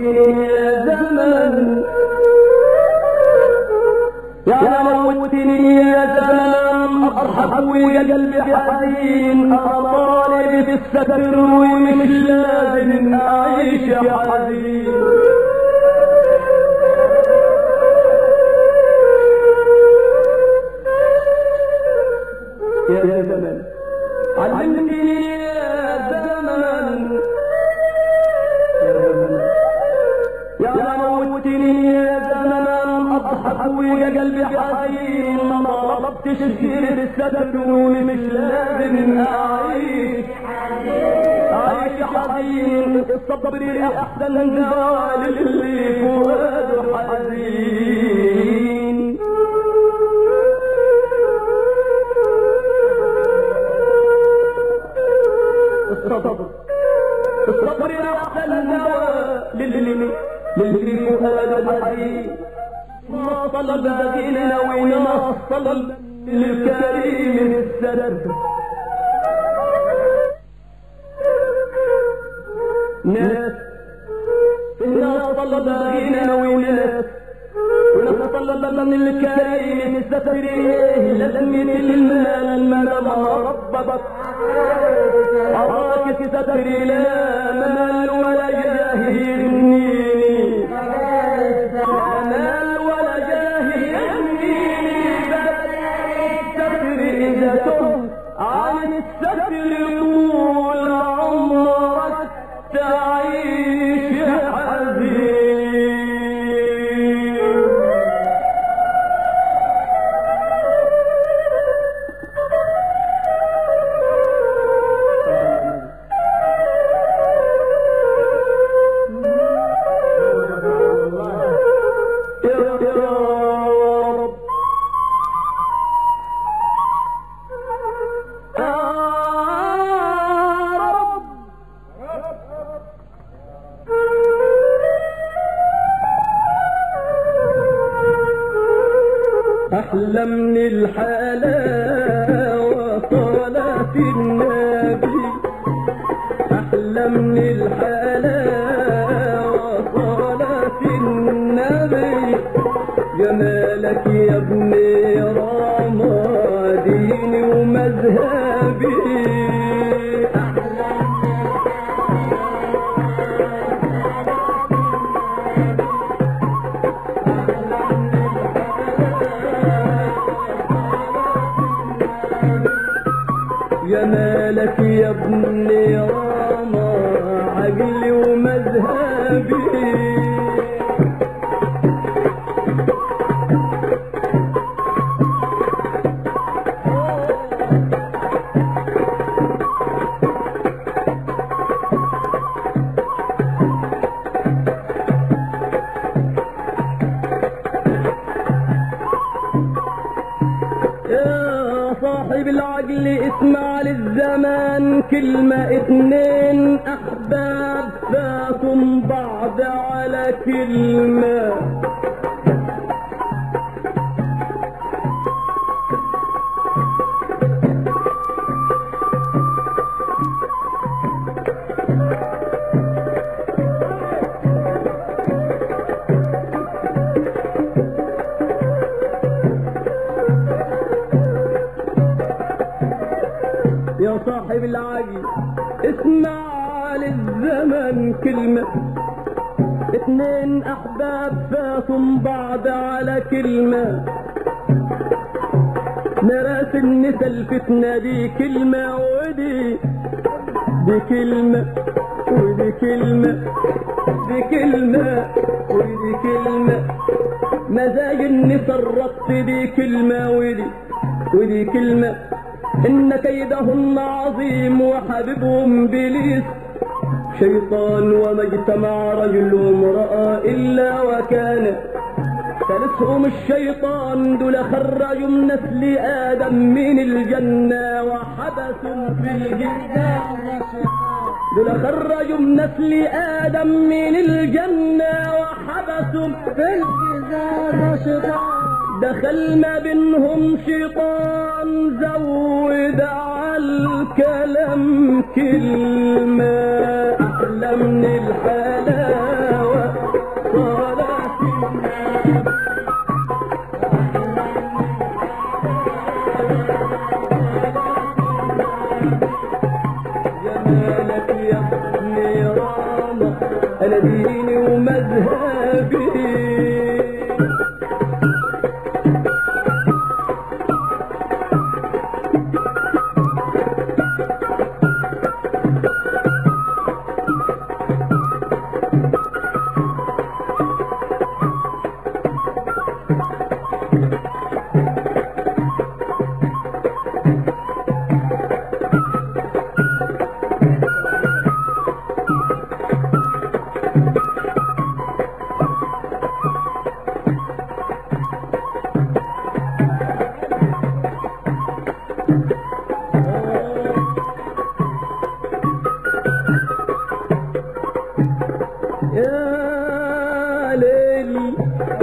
موتني يا زمن يا موتني يا زمن اضحك وقلبي حزين انا طالب الستر ومش لازم اعيش حزين يا زمن علمتني يا زمن يا موتني يا زمن اضحك ويا قلبي حزين ما طلبتش كثير الستر مش لازم اعيش عايش حزين الصبر احسن دواء للي فؤاده حزين الصبر الصبر احسن دواء للي للي فؤاده حزين ما طلب بغينا وما طلب للكريم السدد ناس الناس طلب بغينا وناس ولما طلب من الكريم الستر لازم المال المال ما رببك أراك ستر لا مال ولا جاهلني مال ولا جاهلني الستر إذا تم عن الستر طول عمرك تعيش حزين يا رب يا رب أحلى من الحلاوة صلاة النبي أحلى من الحلاوة صلاة النبي جمالك يا ابني راما ديني ومذهبي جمالك يا ابني راما عقلي ومذهبي يا صاحب العقل اسمع للزمان كلمة اتنين احباب فاتم بعض على كلمة يا صاحب العقل اسمع للزمن كلمة اتنين احباب فاتم بعض على كلمة نراس النسا الفتنة دي كلمة ودي دي كلمة ودي كلمة دي كلمة ودي كلمة مزاج النسا الرقص دي كلمة ودي ودي كلمة إن كيدهن عظيم وحبيبهم بليس شيطان وما اجتمع رجل وامرأة إلا وكان ثالثهم الشيطان دول خرجوا من نسل آدم من الجنة وحبسوا في الجنة دول خرجوا من نسل آدم من الجنة وحبسوا في الجنة شيطان دخل ما بينهم شيطان زود على الكلام كلمة أحلى من الحلاوة انا ديني ومذهبي يا ليل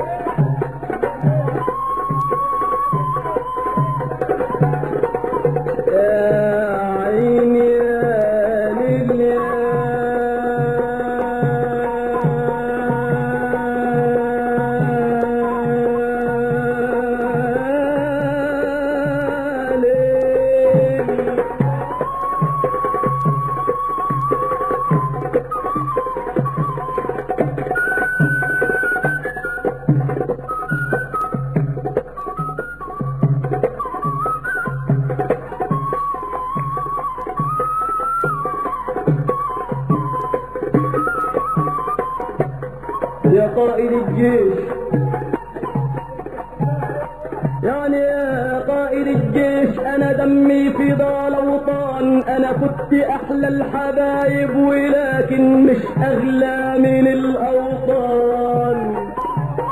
يا عيني يا ليل يا ليل يا قائد الجيش يعني يا قائد الجيش انا دمي في ضال اوطان انا كنت احلى الحبايب ولكن مش اغلى من الاوطان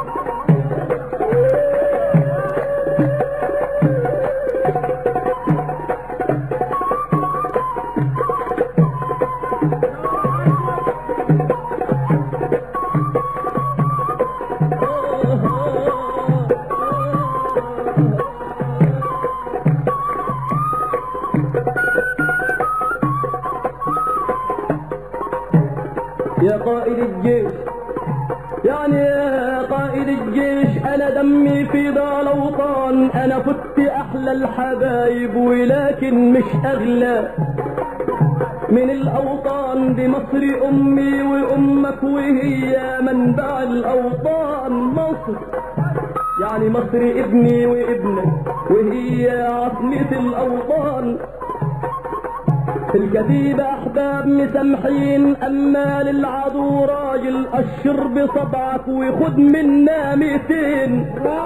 يا قائد الجيش يعني يا قائد الجيش انا دمي في ضال اوطان انا كنت احلى الحبايب ولكن مش اغلى من الاوطان دي مصر امي وامك وهي منبع الاوطان مصر يعني مصر ابني وابنك وهي عاصمة الاوطان في الكتيبة أحباب مسامحين أما للعدو راجل أشر بصبعك وخد منا ميتين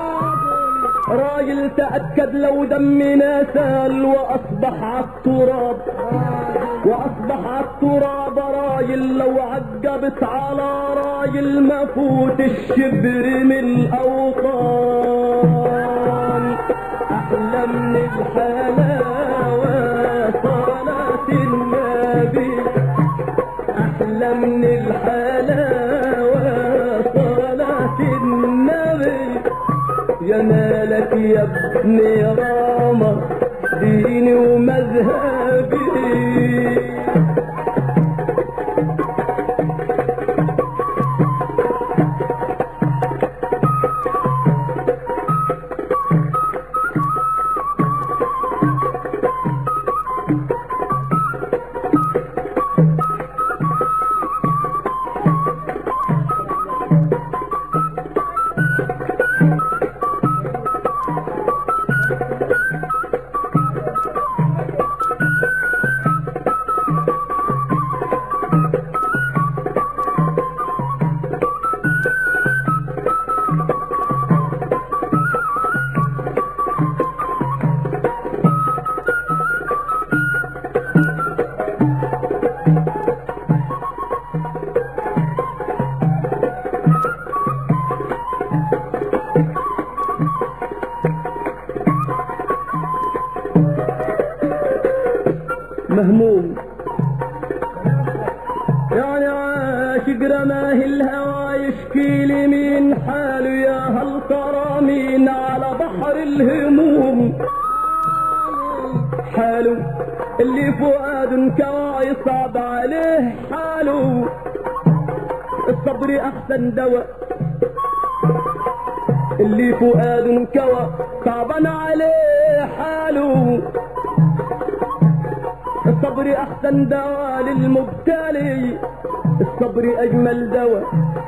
راجل تأكد لو دمنا سال وأصبح عالتراب وأصبح عالتراب راجل لو عجبت على راجل ما فوت الشبر من الأوطان أحلى من الحلاوة صلاة النبي أحلى من الحلاوة صلاة النبي يا مالك يا ابن رامة ديني ومذهبي مهموم يعني عاشق رماه الهوى يشكي لي من حاله يا هل ترى مين على بحر الهموم حاله اللي فؤاد كوا يصعب عليه حاله الصبر احسن دواء اللي فؤاد كوا صعبا عليه حاله الصبر احسن دواء للمبتلي الصبر اجمل دواء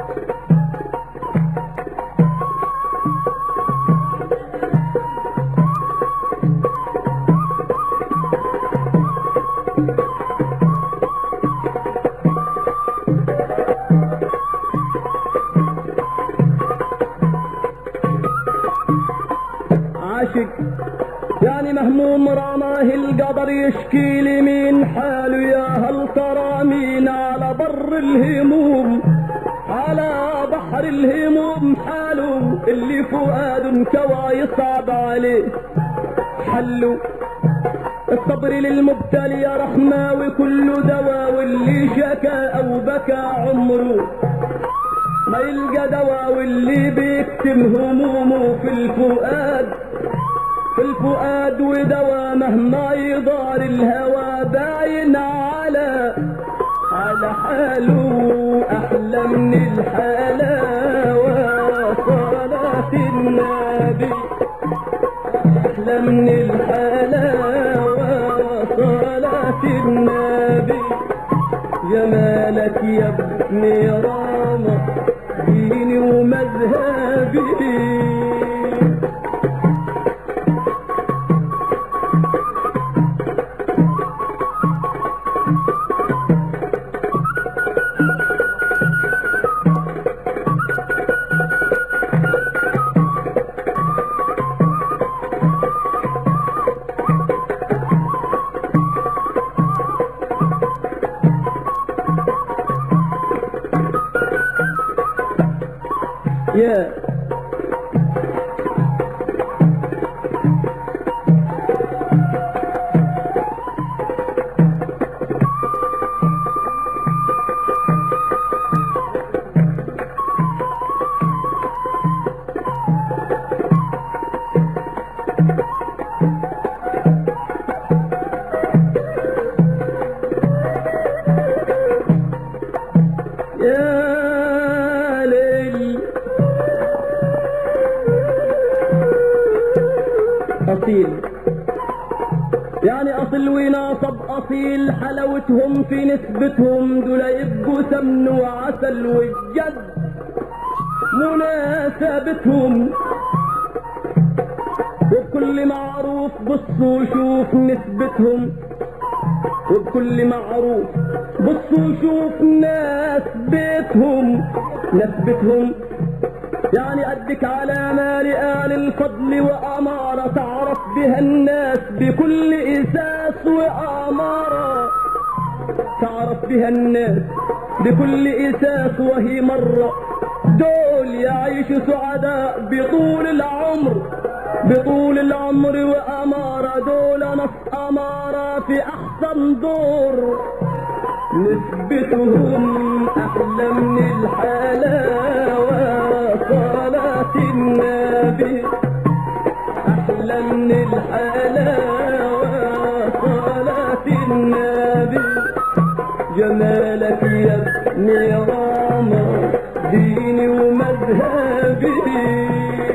عاشق يعني مهموم رماه القدر يشكي لي من حاله يا هل ترى مين على بر الهموم على بحر الهموم حاله اللي فؤاد كوى يصعب عليه حلو الصبر للمبتلي يا رحمة وكل دواء واللي شكى او بكى عمره ما يلقى دواء واللي بيكتم همومه في الفؤاد في الفؤاد ودواء مهما يدار الهوى باين على على حاله احلى من الحلاوة صلاة النبي احلى من الحلاوة صلاة النبي جمالك يا ابن راما ديني ومذهبي يا يا ليل أصيل يعني أصل وناصب أصيل حلاوتهم في نسبتهم دول يبقوا سمن وعسل والجد مناسبتهم وبكل معروف بصوا شوف نسبتهم وبكل معروف بصوا شوف ناس بيتهم نسبتهم يعني قدك على مال آل الفضل وأمارة تعرف بها الناس بكل إساس وأمارة تعرف بها الناس بكل إساس وهي مرة دول يعيش سعداء بطول العمر بطول العمر وأمارة دول نص أمارة في أحسن دور نسبتهم أحلى من الحلاوة صلاة النبي أحلى من الحلاوة صلاة النبي جمالك يا ابن راما ديني ومذهبي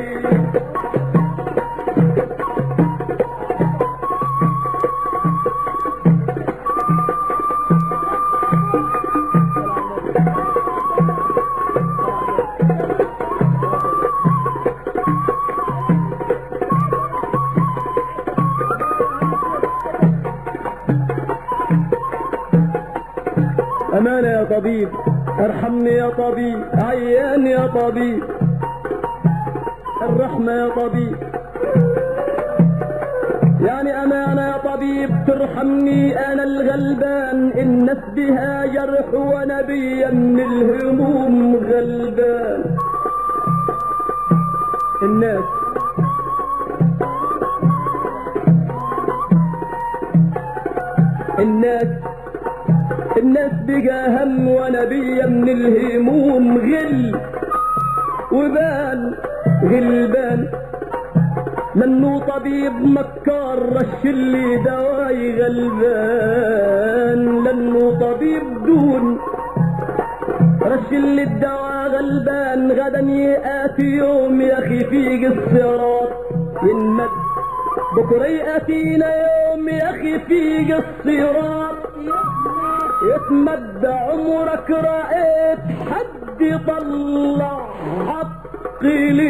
أمانة يا طبيب ارحمني يا طبيب عيان يا طبيب الرحمة يا طبيب يعني أمانة يا طبيب ترحمني أنا الغلبان الناس بها جرح ونبيا من الهموم غلبان الناس الناس الناس بقى هم ونبيا من الهموم غل وبان غلبان منه طبيب مكار رش اللي دواي غلبان لانه طبيب دون رش اللي الدواء غلبان غدا يأتي يوم يا اخي في الصراط ينمد بكره يأتينا يوم يا اخي في الصراط يتمد عمرك رأيت العبد طلع حق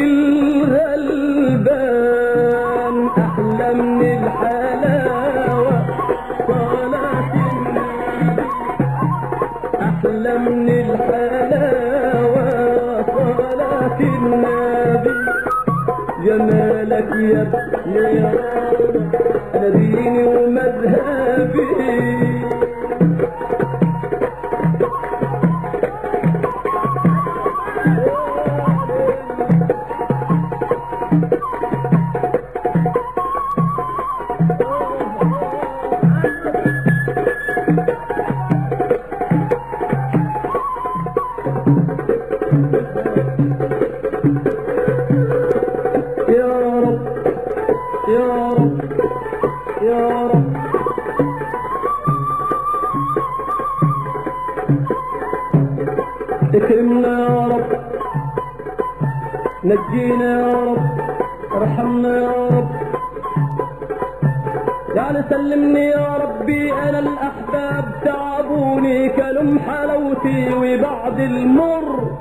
للغلبان احلى من الحلاوه صلاه النبي احلى من الحلاوه صلاه النبي جمالك يا ابن يا انا ديني ومذهبي يا رب يا رب يا رب اكرمنا يا رب نجينا يا رب ارحمنا يا رب يعني سلمني يا ربي انا الاحباب تعبوني كلم حلاوتي وبعد المر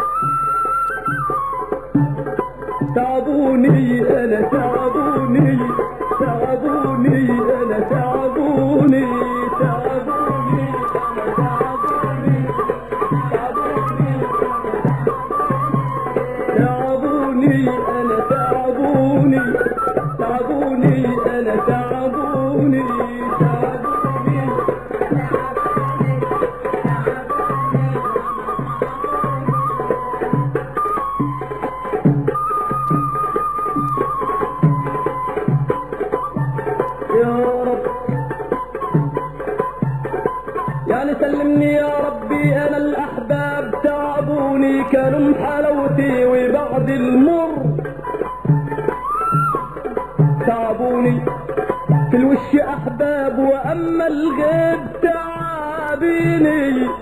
تعبوني انا تعبوني تعبوني انا تعبوني تعبوني انا تعبوني تعبوني انا تعبوني تعبوني انا تعبوني تعبوني يا رب يعني سلمني يا ربي انا الاحباب تعبوني كانوا حلاوتي وبعد المر تعبوني في الوش احباب واما الغيب تعبيني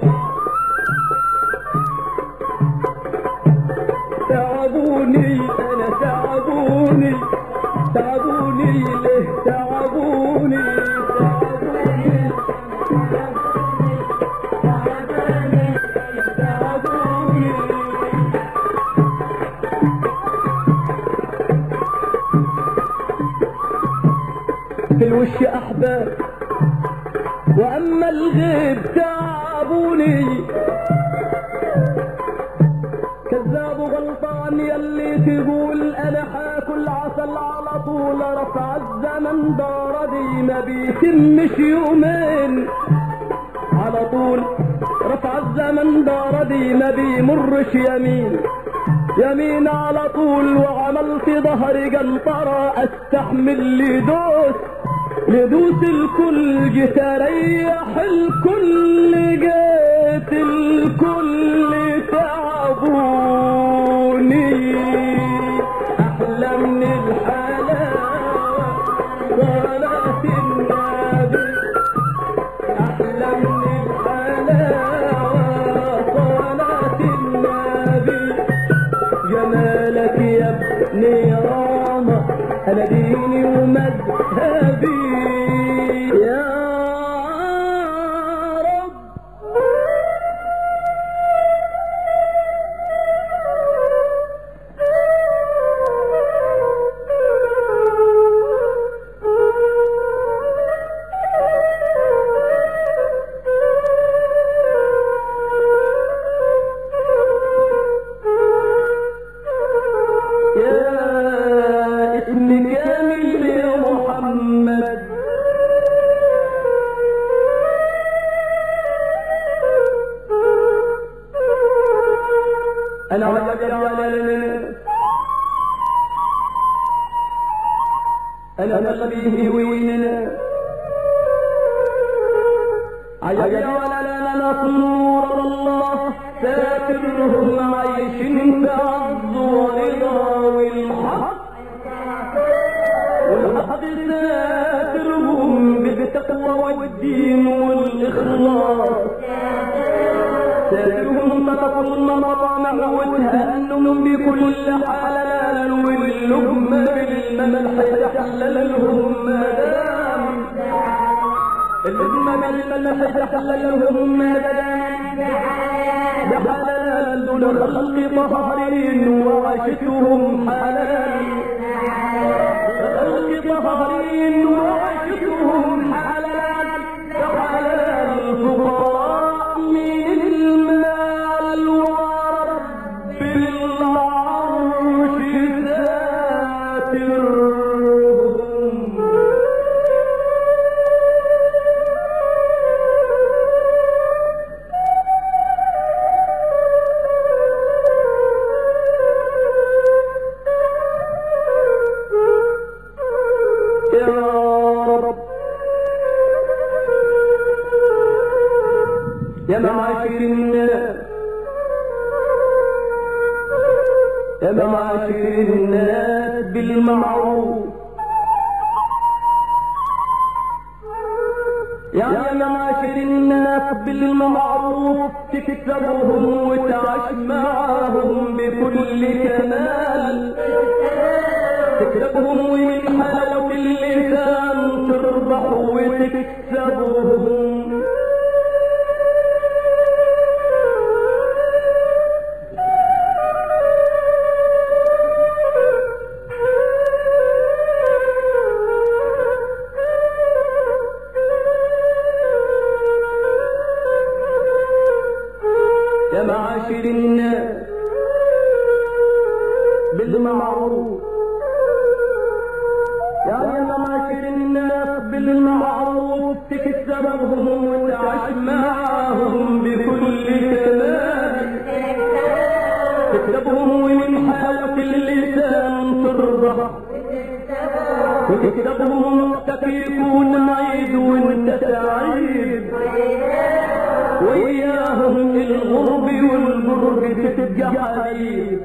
تعبوني انا تعبوني تعبوني ليه تعبوني تعبوني تعبوني في الوش احباب واما الغيب تعبوني كذاب غلطان يلي تقول انا حاكل عسل على طول رفع الزمن دار دي ما بيتمش يومين على طول رفع الزمن دار دي ما بيمرش يمين يمين على طول وعملت ظهري قنطرة استحمل لدوس لدوس الكل جيت اريح الكل جيت الكل تعبوني احلى من الحلاوة صلاة النبي احلى من الحلاوة صلاة النبي جمالك يا ابن راما انا ديني ومذهبي يا رب يا اسم كامل يا محمد انا عجب على انا نبيه ويننا عجب على نصور الله ساترهم عيش بعز ورضا والحق والحق ساترهم بالتقوى والدين والإخلاص ساترهم تطلب مطامع وتهنم بكل حلال واللقمة بالملح تحلل لهم مدام الأمة بالملح تحلل لهم مدام بحلال الخلق طهرين وعشتهم حلال الخلق طهرين وعشتهم حلال حلال الفقراء من المال ورب العرش ساترهم يا رب يا معاشر الناس يا معاشر الناس بالمعروف يا يا معاشر الناس بالمعروف تكسبهم وتعش معهم بكل كمال تكسبهم ومن حلاوة اللسان تربح وتكسبهم يا معاشر الناس بالمعروف يا يا معاشر الناس بالمعروف تكسبهم وتعش معهم بكل كمال تكسبهم ومن حلاوة اللسان ترضى وتكسبهم وقتك يكون عيد وانت سعيد وإياهم الغرب والقرب تبقى حبيب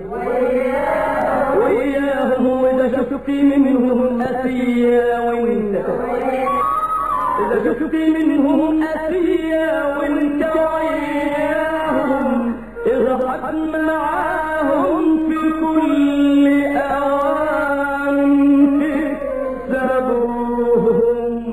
وإياهم وإذا شفتي منهم أسيا وانت إذا شفتي منهم أسيا وانت وإياهم اضحك معاهم في كل أوان تكسبهم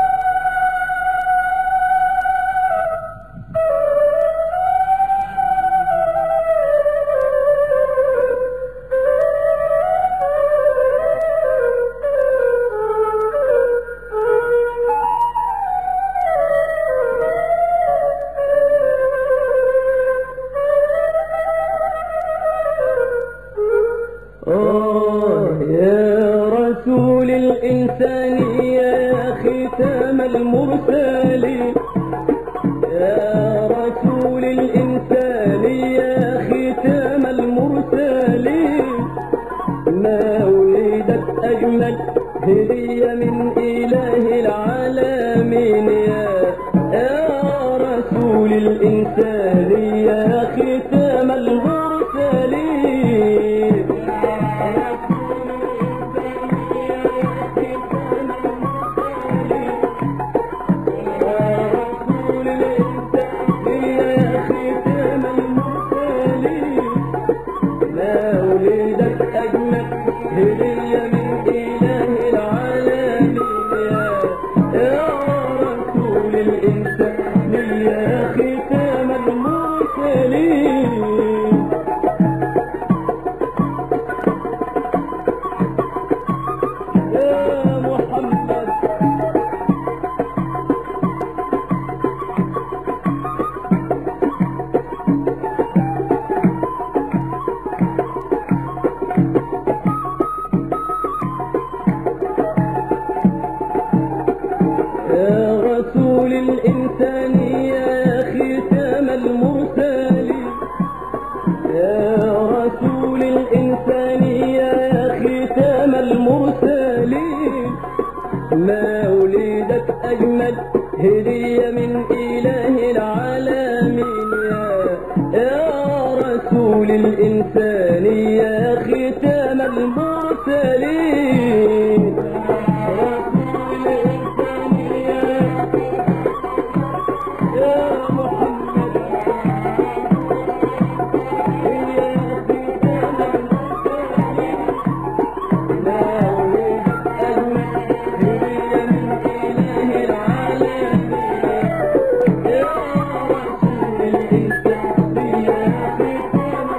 آه يا رسول الإنسان يا ختام المرسلين يا رسول الإنسان يا ختام المرسلين ما ولدت أجمل هدية من إله العالمين يا يا رسول الإنسان يا ختام المرسلين رسول الإنسان يا ختام المرسلين ما ولدت أجمل هدية من إله العالمين يا يا رسول الإنسان يا ختام المرسلين يا محمد يا رسول الإنسان يا ختام المرسلين يا رسول الإنسان يا ختام المرسلين ما ولدت أجمل هدية من إله العالمين يا يا رسول الإنسان يا ختام المرسلين رسول الإنسان يا يا محمد يا ختام المرسلين لا ولد أجمل هدية من إله العالمين يا رسول الإنسان يا ختام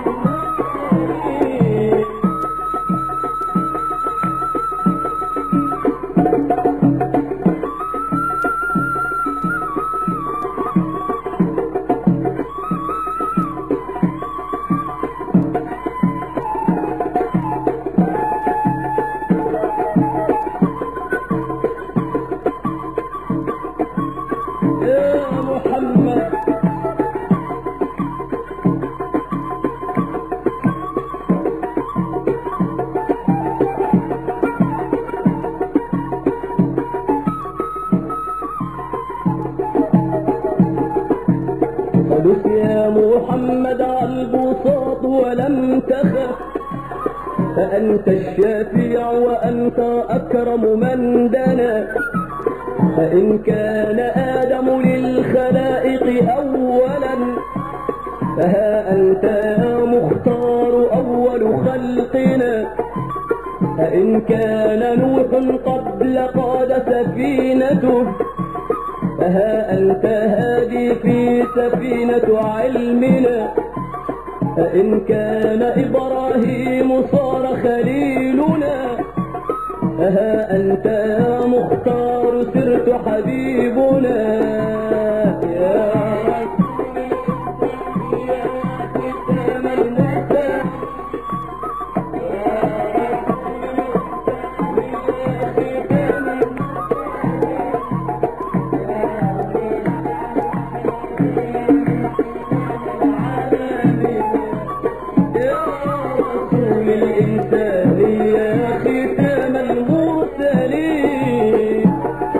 محمد على البساط ولم تخف فأنت الشافع وأنت أكرم من دنا فإن كان آدم للخلائق أولا فها أنت يا مختار أول خلقنا فإن كان نوح قبل قاد سفينته فها أنت هادي في سفينة علمنا فإن كان إبراهيم صار خليلنا فها أنت يا مختار سرت حبيبنا يا يا رسول الإنسان يا ختام المرسلين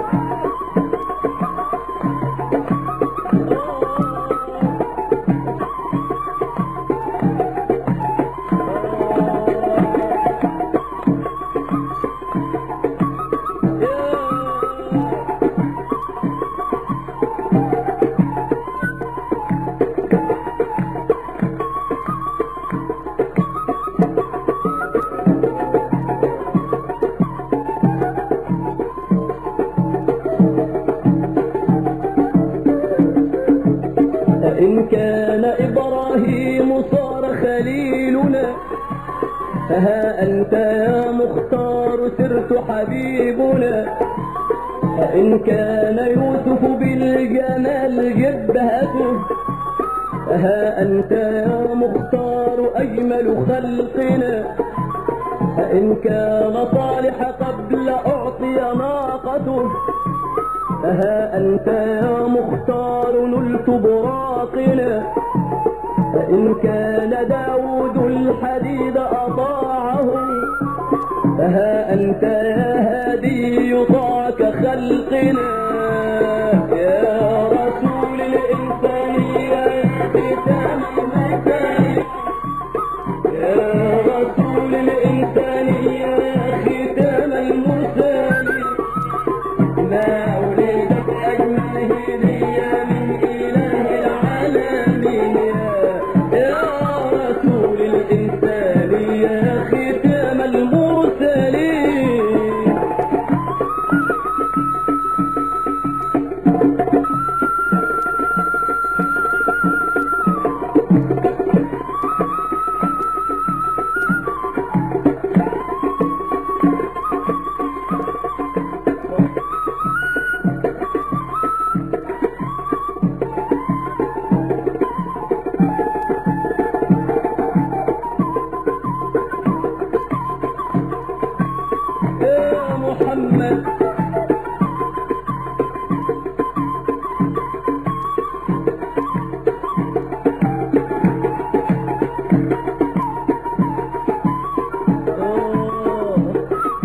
فإن كان إبراهيم صار خليلنا فها أنت يا مختار سرت حبيبنا فإن كان يوسف بالجمال جبهته فها أنت يا مختار أجمل خلقنا فإن كان صالح قبل أعطي ناقته فها أنت يا مختار نلت براقنا فإن كان داود الحديد أطاعه فها أنت يا هادي يطاعك خلقنا يا رسول الإنسانية يا ختام المكان يا رسول الإنسانية يا ختام المرسلين ما ولدت أجمل هدية من إله العالمين يا- يا رسول الإنسان يا ختام المرسلين يا محمد آه.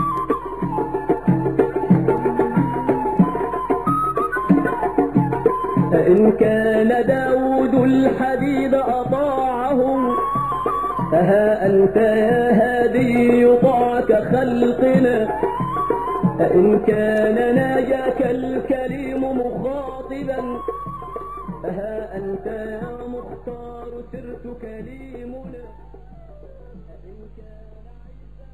فإن كان داود الحديد أطاعه فها أنت يا هادي يطاعك خلقنا فإن كان ناجاك الكريم مخاطبا فها أنت يا مختار سرت كليمنا فإن كان عيسى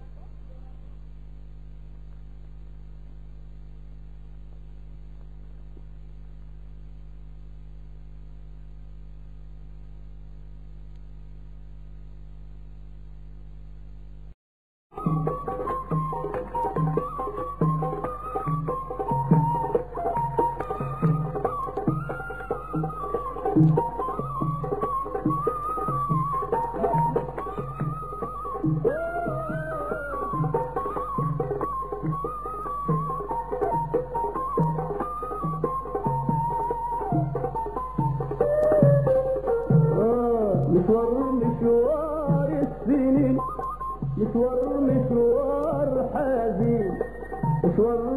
آه، مشوار مشوار السنين مشوار مشوار حزين مشوار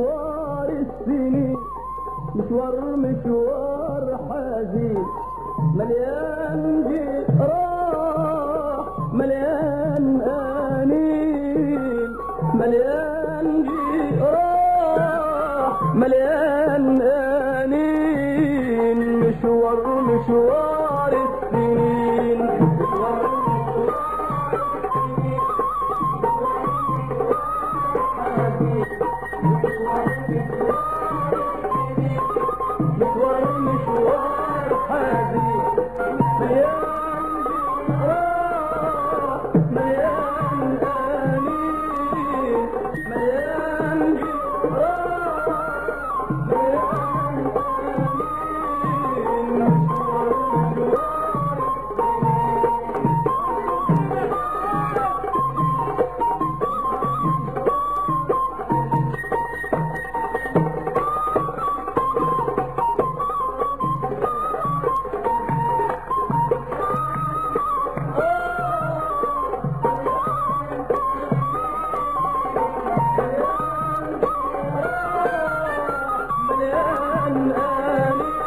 مشوار السنين مشوار مشوار حزين مليان جراح مليان انين مليان جراح مليان انين مشوار مشوار السنين مشوار مشوار مشوار حزين مليان جراح مليان انين مليان جراح مليان انين مشوار مشوار مليان انين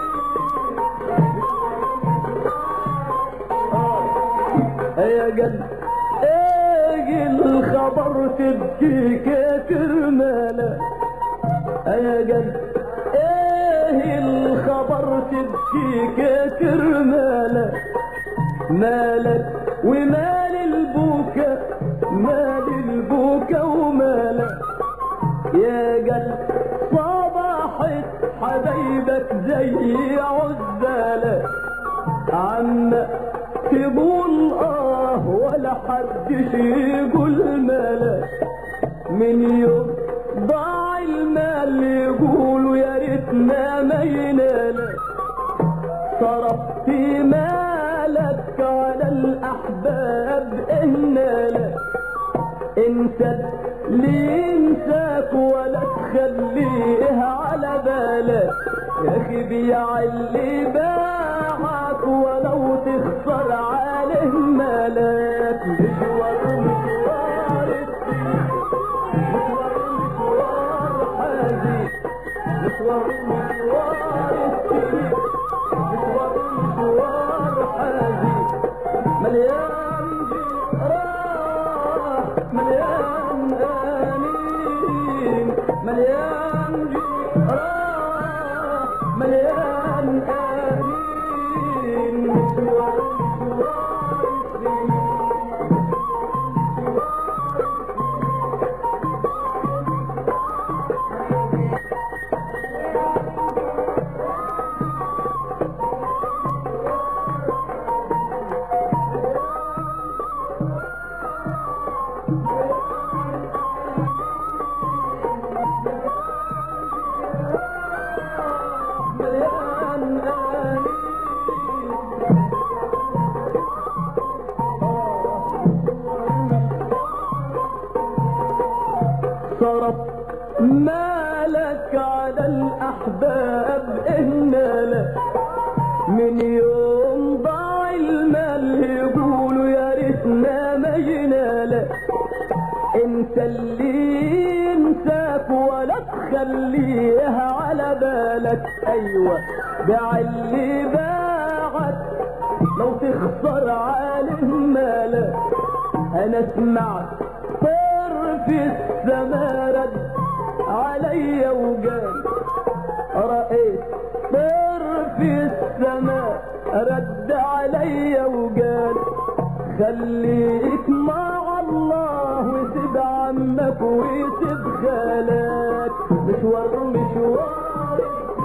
يا قلب ايه الخبر تبكي كتر مالا يا قلب ايه الخبر تبكي كتر مالا مالك ومال البوكا مال البوكا ومالك يا قلب صباحت حبايبك زي عزالة عم تقول اه ولا حدش يقول مالا من يوم ضاع المال يقولوا يا ريتنا ما ينال صرفت مالك على الاحباب اهنالك انسى اللي ينساك ولا تخليه على بالك يا اخي بيع اللي باعك ولو تخسر عليه مالك مشوار مشوار الدين مشوار مشوار حزين مشوار مشوار الدين مشوار مشوار حزين مليان جراح مليان انين مليان جراح مليان انين مشوار مشوار الدين مليان انين صرف مالك على الأحباب إهنالك من يوم ضاع المال يقولوا يا ريتنا ما جنالك انت اللي ينساك ولا تخليها على بالك ايوه بيع اللي باعك لو تخسر عليه مالك انا سمعت طير في السما رد عليا وقال رأيت طير في السماء رد عليا وقال خليك مع الله وسيب عمك وسيب خالك مشوار مشوار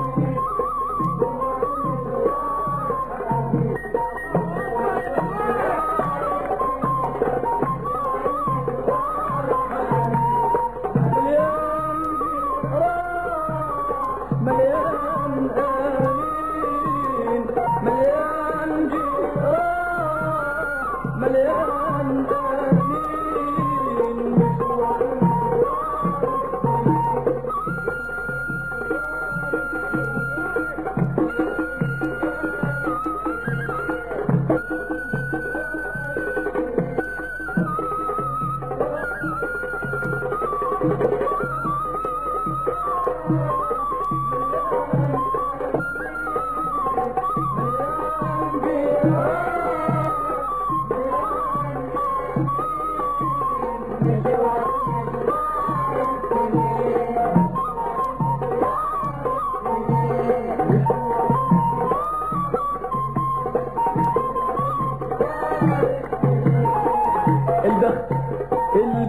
مليان جراح مليان آمين مليان جراح مليان آمين مشوار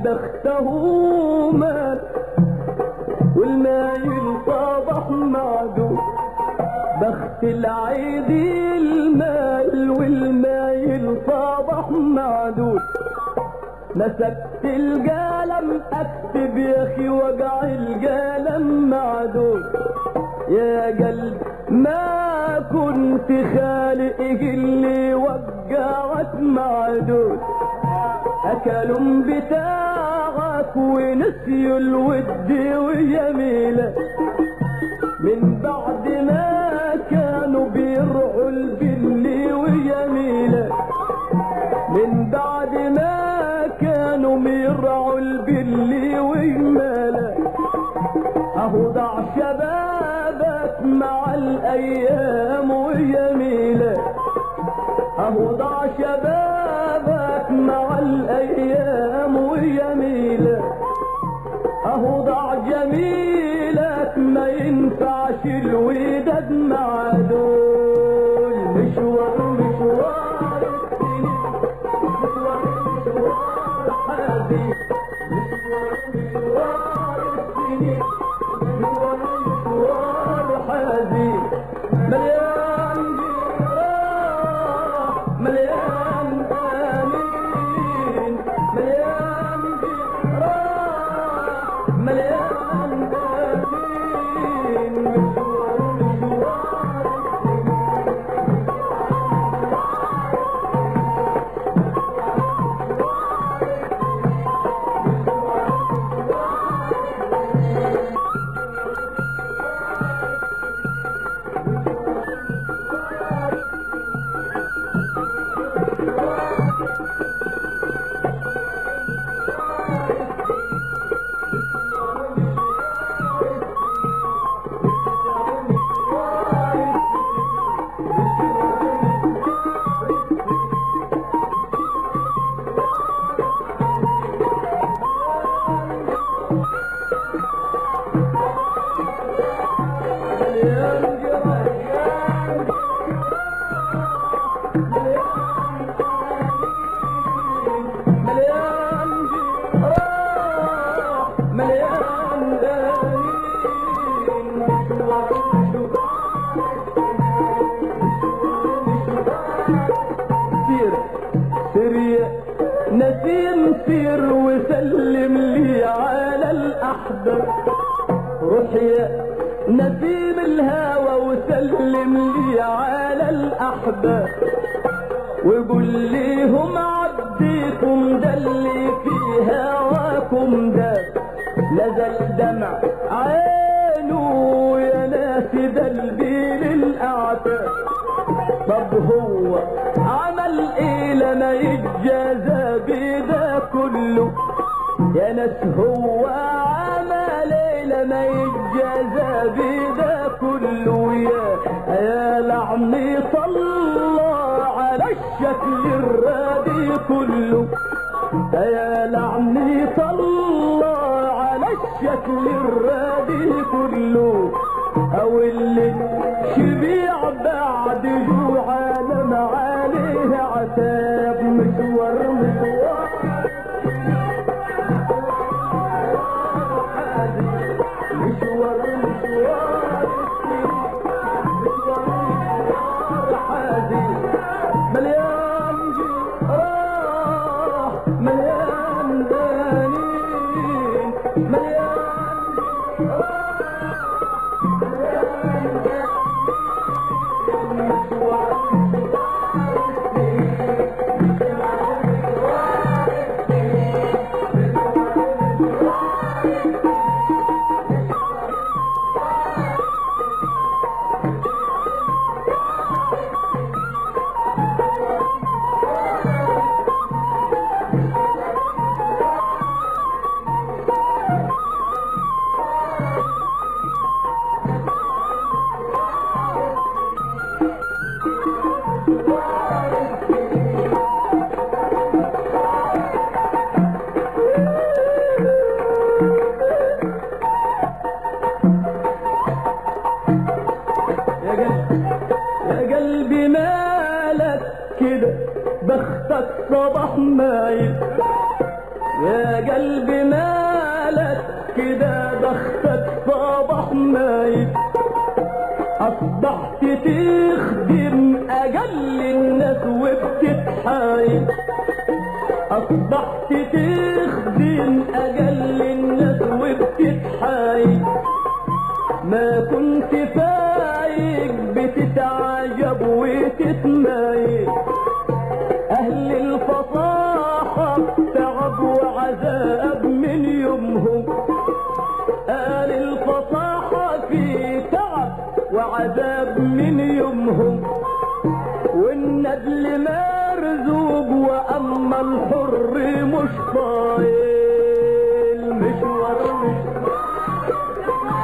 بخته مال والمايل صباح معدود بخت العيد المال والمايل صباح معدود مسكت القلم اكتب يا اخي وجع القلم معدود يا قلب ما كنت خالقك اللي وجعك معدود اكلهم بتاعك ونسيوا الود وجميلة من بعد ما كانوا بيرعوا البل وجميلة من بعد ما كانوا بيرعوا البل وجمالة اهو ضع شبابك مع الايام وجميلة اهو ضع شبابك مع الايام وجميلة اهو ضع جميلك ما ينفعش الوداد مع دول مشوار مشوار السنين مشوار مشوار حبيب مشوار مشوار السنين مشوار مشوار حزين مليان جراح مليان آمين مليان جراح مليان آمين مشوار مشوار مليان جراح مليان جراح مليان دارين سير سير يا نسيم سير وسلم لي على الأحباب روح يا نسيم الهوى وسلم لي على الأحباب وقول ليهم عديكم ده اللي في هواكم ده نزل دمع عينه يا ناس ده البيل الأعتاب طب هو عمل ايه لما يتجازى بده كله يا ناس هو عمل ايه لما يتجازى بده كله يا يا لعني صلى على الشكل الرادي كله يا لعني صلى على الشكل الرادي كله او اللي شبيع بعد جوع عالم عليه عتاب مشوار مشوار مشوار مشوار مشوار حازي مليان جراح مليان دانين مليان يا قلبي يا قلبي مالك كده بختك صباح مايل يا قلبي مالك كده بختك صباح مايل اصبحت تخدم اقل الناس وبتتحايل اصبحت تخدم اقل الناس وبتتحايل ما كنت فايق بتتعجب وتتمايل اهل الفصاحة تعب وعذاب من يومهم اهل الفصاحة في تعب وعذاب من يومهم والندل مرزوق واما الحر مش طايل مشوار مشوار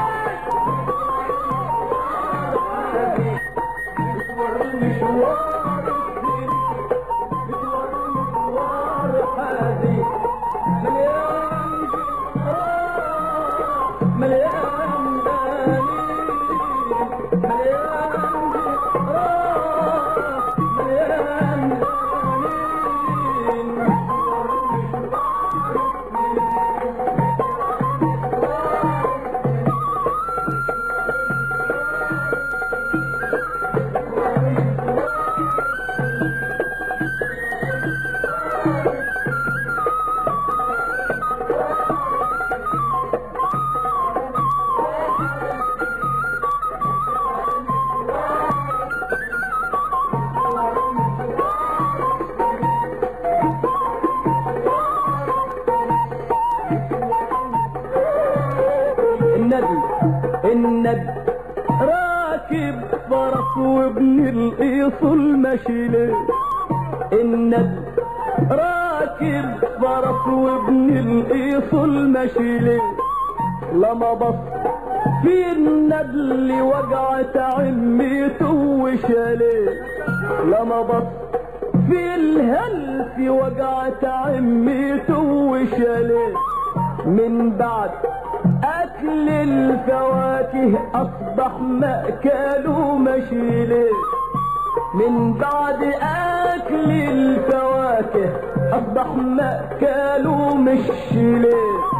النبي النبي راكب فرس وابن القيص المشيلة النبي راكب فرس وابن القيص المشيلة لما بص في الندل وقعت عميته وشاليه لما بص في الهلس وقعت عميته وشاليه من بعد اكل الفواكه اصبح مأكله مشيله من بعد اكل الفواكه اصبح مأكله مشيله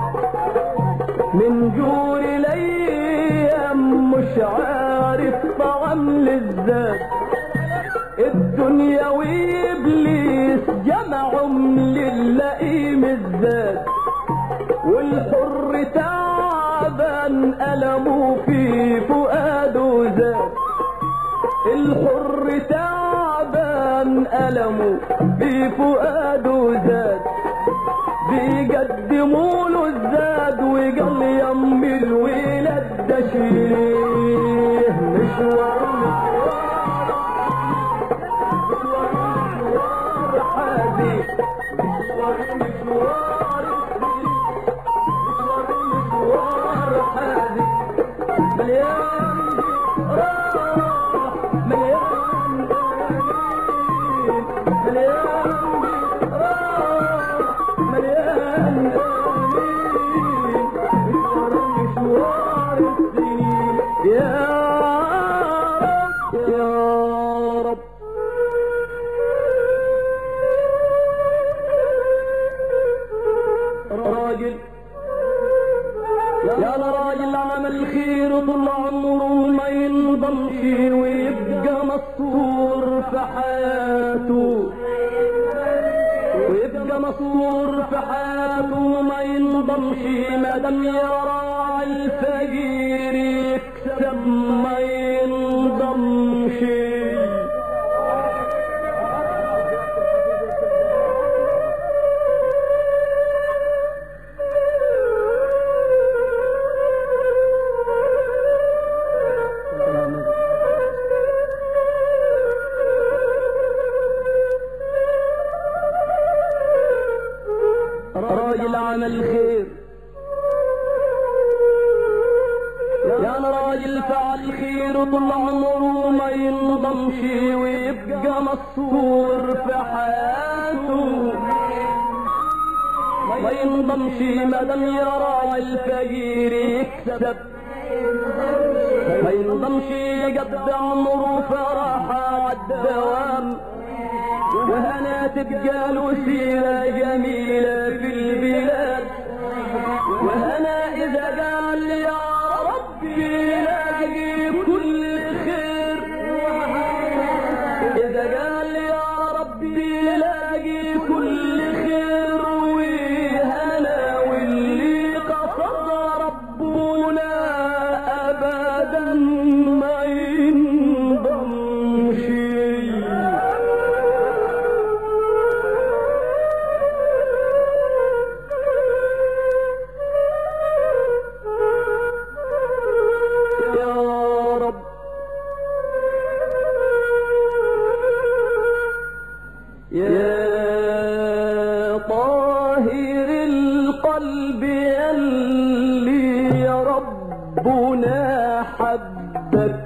من جور الايام مش عارف طعم للذات الدنيا وابليس جمعهم للئيم الذات والحر تعبان ألمه في فؤاده زاد الحر تعبان ألمه في فؤاده زاد بيقدموا له الزاد وقال يم الولد ده شيله مشوار مشوار حبيب مشوار مشوار مشوار حبيب مليان راح مليان دليل مليان راح مليان دليل مشوار مشوار السنين يا رب يا رب راجل يا انا راجل عمل خير طول عمره ما ينضمش ويبقى مسطور في حياته ويبقى مسطور في حياته ما ينضمش ما دام يرى الفقير يكسب ما ينضمش راجل عمل خير يا انا راجل فعل خير طول عمره ما ينضمش ويبقى مسطور في حياته ما ينضمش ما دام يرى الفقير يكسب ما ينضمش قد عمره فرحة عالدوام وهنا تبقى له سيرة جميلة في البلاد وهنا إذا قال يا ربي لاقي كل خير إذا قال يا ربي لاقي كل خير وهنا واللي قصد ربنا أبدا ما ينضم شيء يا رب يا طاهر القلب اللي ربنا حبك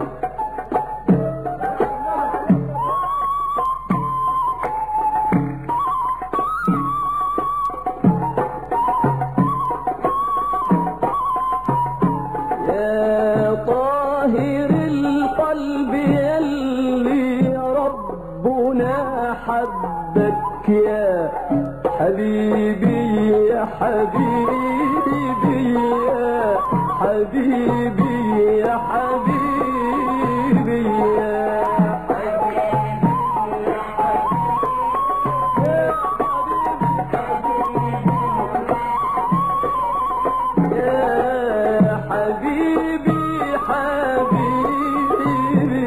يا طاهر القلب اللي ربنا حبك يا حبيبي يا حبيبي يا حبيبي يا حبيبي يا يا حبيبي حبيبي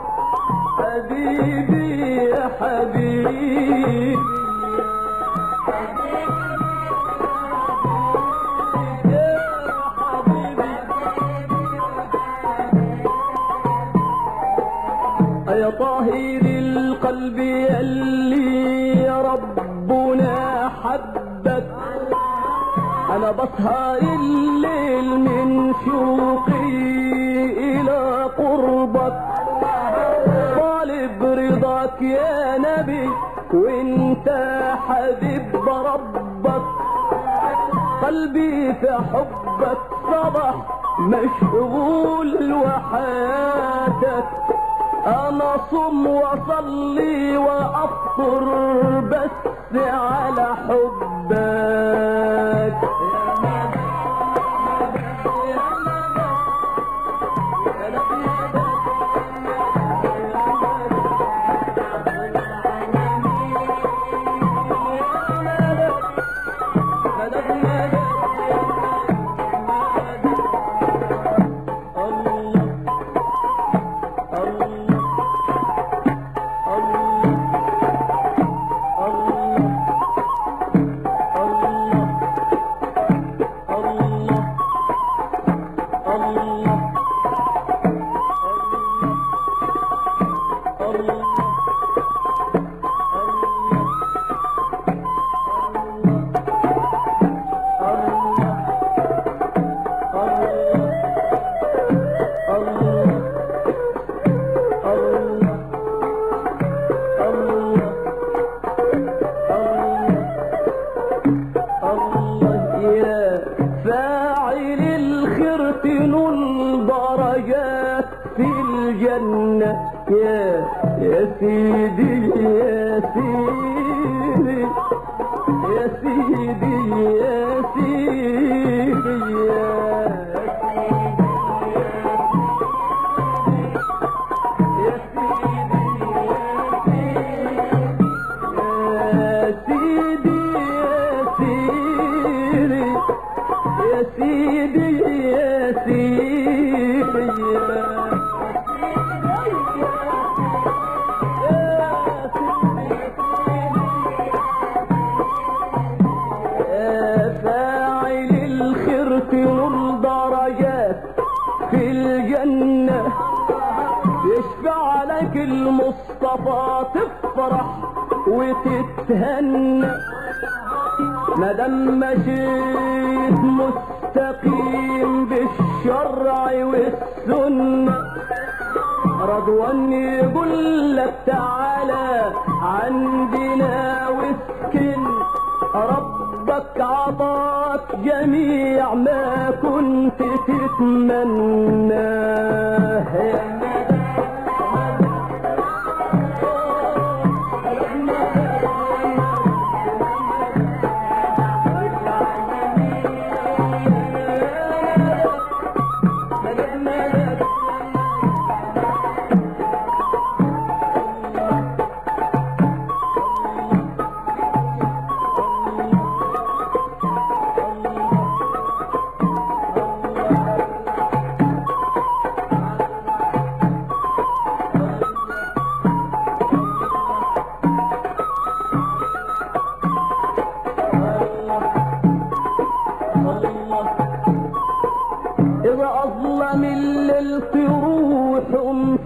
حبيبي يا حبيبي يا حبيبي يا طاهر القلب اللي ربنا حبك انا بسهر الليل من شوقي الى قربك طالب رضاك يا نبي وانت حبيب ربك قلبي في حبك صبح مشغول وحياتك انا صم واصلي وافطر بس على حبك الله يا فاعل الخير تنول درجات في الجنة يا يا سيدي يا سيدي يا سيدي يا سيدي يا يا سيدي يا سيدي يا سيدي يا سيدي يا يا فاعل الخير تنول درجات في الجنة يشفع لك المصطفى تفرح وتتهنى مادام مشيت مستقيم بالشرع والسنة رضوان يقول لك تعالى عندنا واسكن ربك عطاك جميع ما كنت تتمناه يا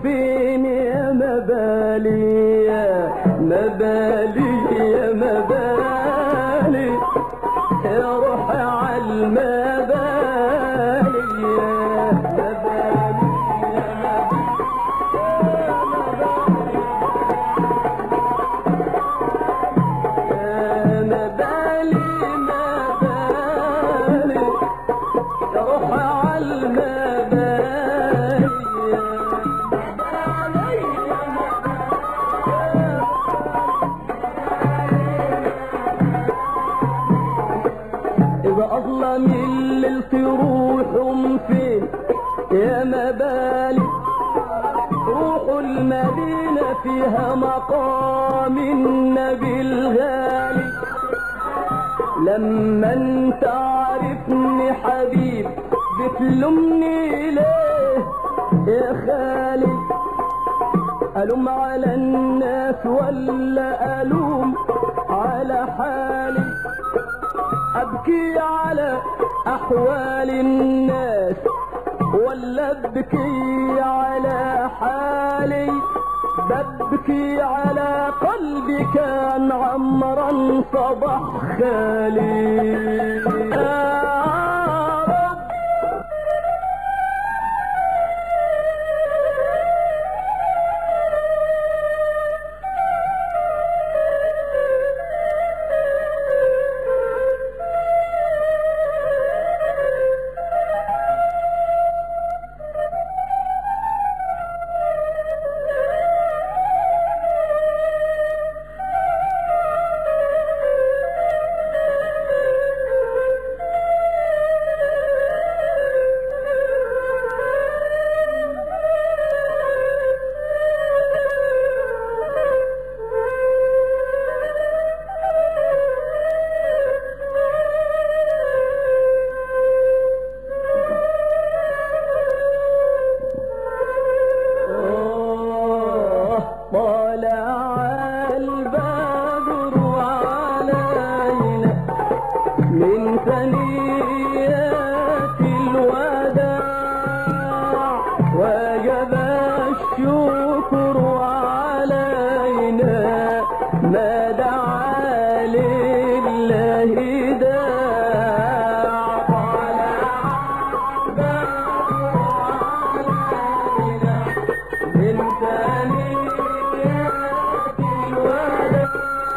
فين يا مبالي يا مبالي يا مبالي يا روح عالمبالي يا مبالي يا مبالي مبالي يا روح عالمبالي يا مبالي إذا أظلم الليل تروحهم فين يا مبالي روحوا المدينة فيها مقام النبي الغالي لما انت عارفني حبيب بتلومني ليه يا خالي ألوم على الناس ولا ألوم على حالي أبكي على أحوال الناس ولا أبكي على حالي ببكي على قلبي كان عمرا صبح خالي يا رب آه، طلع البدر علينا من ثنيات الوداع وجب الشكر علينا ما دعا لله داع طلع البدر علينا من ثنيات الوداع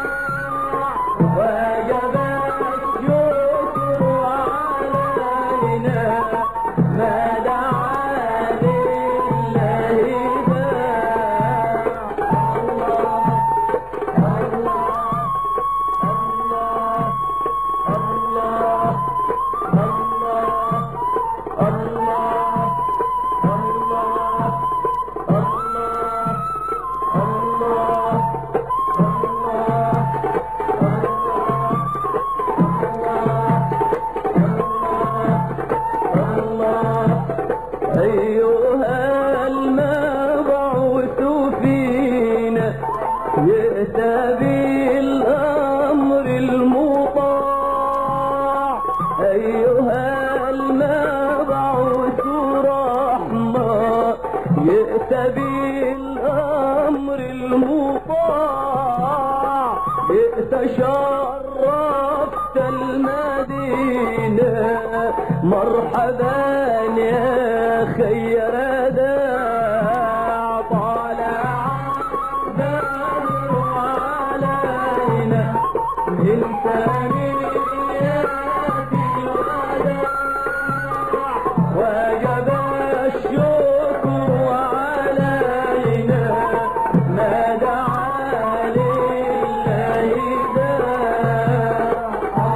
وجب الشكر علينا ما دعا لله داع الله الله الله الله الله الله أيها المبعوث فينا يأتى بالأمر المطاع أيها المبعوث رحمة يأتى بالأمر المطاع ائت شرفت المدينة مرحبا يا خير داع طالع بدر علينا من ثنيات الوداع وجب الشكر علينا ما دعا لله داع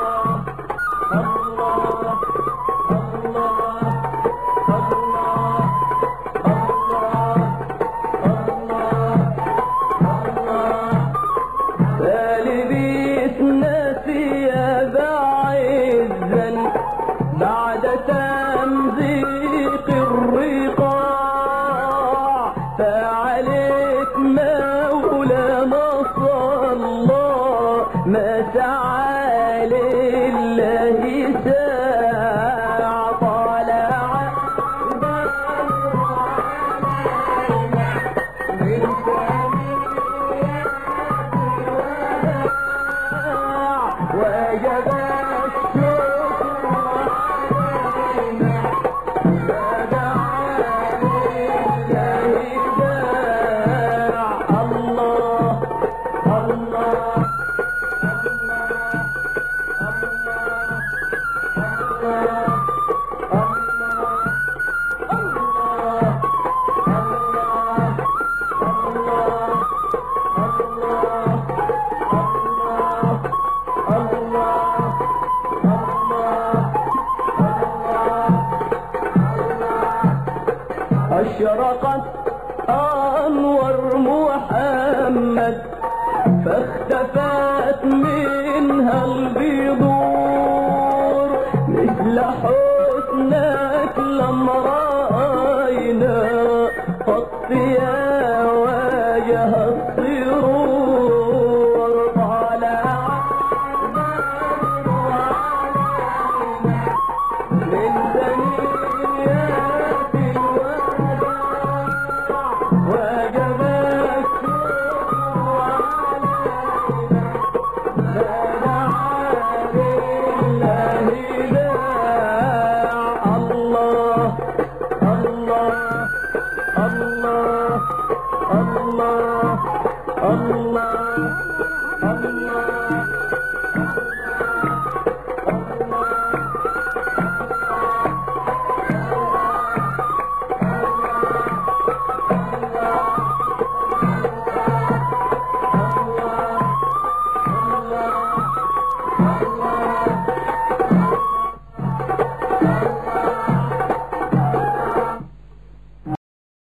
الله الله الله أشرقت أنور محمد فاختفت منها البذور مثل حسنك لما رأينا فاطفيا وجه السرور طالع من ثنيات الوداع وجب الله الله الله الله الله